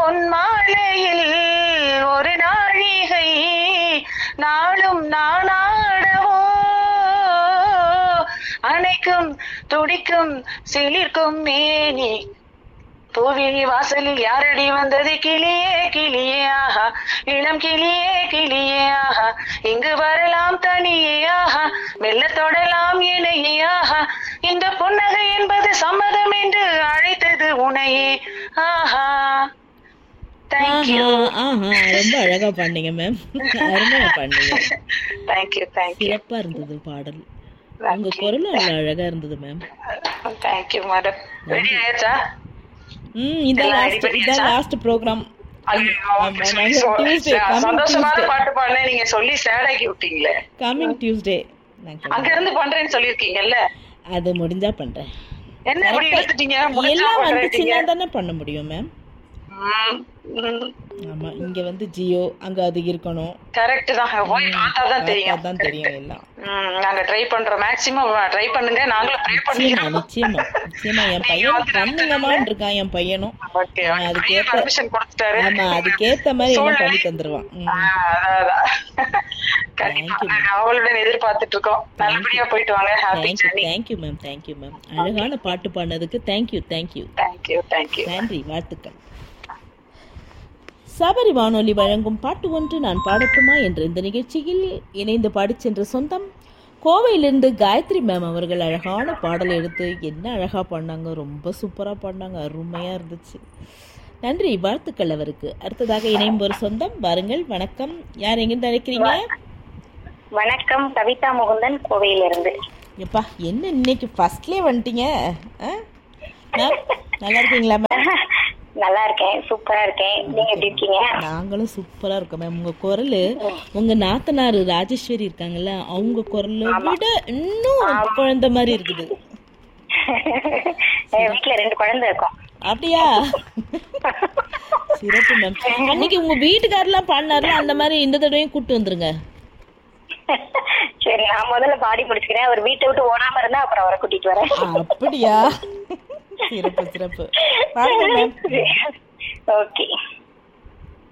பொன் மாலையில் ஒரு நாழிகை நாளும் நானாடவோ அணைக்கும் துடிக்கும் சிலிர்க்கும் மேனி பூவிழி வாசலில் யாரடி வந்தது கிளியே கிளியே ஆஹா இளம் கிளியே கிளியே ஆஹா இங்கு வரலாம் தனியே ஆஹா மெல்ல தொடலாம் இணையே ஆஹா இந்த புன்னகை என்பது சம்மதம் என்று அழைத்தது உனையே ஆஹா தேங்க்யூ ஆஹா, ஆஹா, ரொம்ப அழகா பாண்டீங்க மேம் அருமையா பாண்டீங்க தேங்க்யூ தேங்க்யூ சிறப்பா இருந்தது பாடல் உங்க குரலும் அவ்வளவு அழகா இருந்தது மேம் தேங்க்யூ மேடம் ரெடி ஆயிடுச்சா ம் இதான் எல்லாம் லாஸ்ட் ready இதான் பண்ணியாச்சா? லாஸ்ட் ப்ரோக்ராம் ஐயோ, ஆமா, சொல்லி நாங்க சொ- Tuesday, coming சந்தோஷமான Tuesday. பாட்டு பாடினேன் நீங்க சொல்லி சேட் ஆக்கி விட்டீங்களே கமிங் டியூஸ்டே நான் அங்க இருந்து பண்றேன்னு சொல்லிருக்கீங்கல்ல அது முடிஞ்சா பண்றேன் என்ன இப்படி இழுத்துட்டீங்க முடிச்சா எல்லாம் பண்றீங்க வந்துச்சுன்னா தானே பண்ண முடியும் மேம் ஆமா இங்க வந்து ஜியோ அங்க அது இருக்கணும் கரெக்ட் தான் போய் பார்த்தா தான் தெரியும் தான் தெரியும் எல்லாம் ம், நாங்க ட்ரை பண்றோம் மேக்ஸிமம் ட்ரை பண்ணுங்க நாங்களும் ப்ரே நிச்சயமா பண்ணிக்கிறோம் நிச்சயமா நிச்சயமா என் பையனும் பண்ணுங்கம்மான்னு இருக்கான் என் பையனும் ஓகே ஆ, அதுக்கு பெரிய ஏத்த- பர்மிஷன் கொடுத்துட்டாரு ஆமா அதுக்கேத்த மாதிரி எல்லாம் சூழ்நிலை. பண்ணி தந்துருவான் ம். ஆ, அதான், அதான். கண்டிப்பா Thank you, நாங்க அவளுடன் எதிர்பார்த்துட்டு இருக்கோம் நல்லபடியா போயிட்டு வாங்க happy thank you journey thank you ma'am thank you ma'am அழகான பாட்டு பாடினதுக்கு தேங்க்யூ தேங்க்யூ தேங்க்யூ தேங்க்யூ நன்றி வாழ்த்துக்கள் சபரி வானொலி வழங்கும் பாட்டு ஒன்று நான் பாடட்டுமா என்ற இந்த நிகழ்ச்சியில் இணைந்து பாடிச் சென்ற சொந்தம் கோவையிலிருந்து காயத்ரி மேம் அவர்கள் அழகான பாடல் எடுத்து என்ன அழகா பாடினாங்க ரொம்ப சூப்பரா பாடினாங்க அருமையா இருந்துச்சு நன்றி வாழ்த்துக்கள் அவருக்கு அடுத்ததாக இணையும் ஒரு சொந்தம் வாருங்கள் வணக்கம் யார் எங்கிருந்து அழைக்கிறீங்க வணக்கம் கவிதா முகுந்தன் கோவையிலிருந்து எப்பா என்ன இன்னைக்கு ஃபர்ஸ்ட்லேயே வந்துட்டீங்க ஆ? மேம் நல்லா இருக்கீங்களா மேம் நல்லா இருக்கேன் சூப்பரா இருக்கேன் நீங்க எப்படி இருக்கீங்க நாங்களும் சூப்பரா இருக்கோம் மேம் உங்க குரல் உங்க நாத்தனார் ராஜேஸ்வரி இருக்காங்கல்ல அவங்க குரலை விட இன்னும் குழந்தை மாதிரி இருக்குது என் வீட்டுல ரெண்டு குழந்தை இருக்கும் அப்படியா சிறப்பு மேம் அன்னைக்கு உங்க வீட்டுக்காரெல்லாம் பாடினார்ல அந்த மாதிரி இந்த தடவையும் கூட்டு வந்துருங்க சரி நான் முதல்ல பாடி முடிச்சுக்கிறேன் அவர் வீட்டை விட்டு ஓடாம இருந்தா அப்புறம் அவரை கூட்டிட்டு வரேன் அப்படியா சிறப்பு சிறப்பு பாருங்க மேம் ஓகே